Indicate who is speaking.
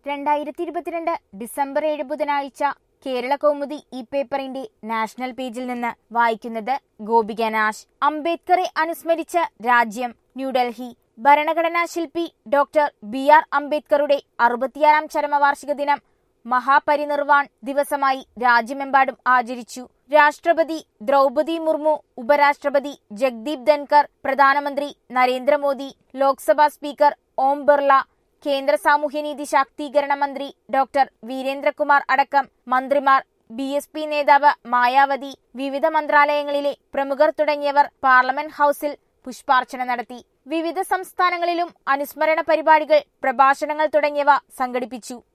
Speaker 1: രണ്ടായിരത്തി ഇരുപത്തിരണ്ട് ഡിസംബർ ഏഴ് ബുധനാഴ്ച കേരള കൗമുദി ഈ പേപ്പറിന്റെ നാഷണൽ പേജിൽ നിന്ന് വായിക്കുന്നത് ഗോപിക നാശ് അംബേദ്കറെ അനുസ്മരിച്ച് രാജ്യം ന്യൂഡൽഹി ഭരണഘടനാ ശില്പി ഡോക്ടർ ബി ആർ അംബേദ്കറുടെ അറുപത്തിയാറാം ചരമവാർഷിക ദിനം മഹാപരിനിർവാൺ ദിവസമായി രാജ്യമെമ്പാടും ആചരിച്ചു രാഷ്ട്രപതി ദ്രൗപതി മുർമു ഉപരാഷ്ട്രപതി ജഗ്ദീപ് ധൻകർ പ്രധാനമന്ത്രി നരേന്ദ്രമോദി ലോക്സഭാ സ്പീക്കർ ഓം ബിർള കേന്ദ്ര സാമൂഹ്യനീതി ശാക്തീകരണ മന്ത്രി ഡോക്ടർ വീരേന്ദ്രകുമാർ അടക്കം മന്ത്രിമാർ ബി എസ് പി നേതാവ് മായാവതി വിവിധ മന്ത്രാലയങ്ങളിലെ പ്രമുഖർ തുടങ്ങിയവർ പാർലമെന്റ് ഹൌസിൽ പുഷ്പാർച്ചന നടത്തി വിവിധ സംസ്ഥാനങ്ങളിലും അനുസ്മരണ പരിപാടികൾ പ്രഭാഷണങ്ങൾ തുടങ്ങിയവ സംഘടിപ്പിച്ചു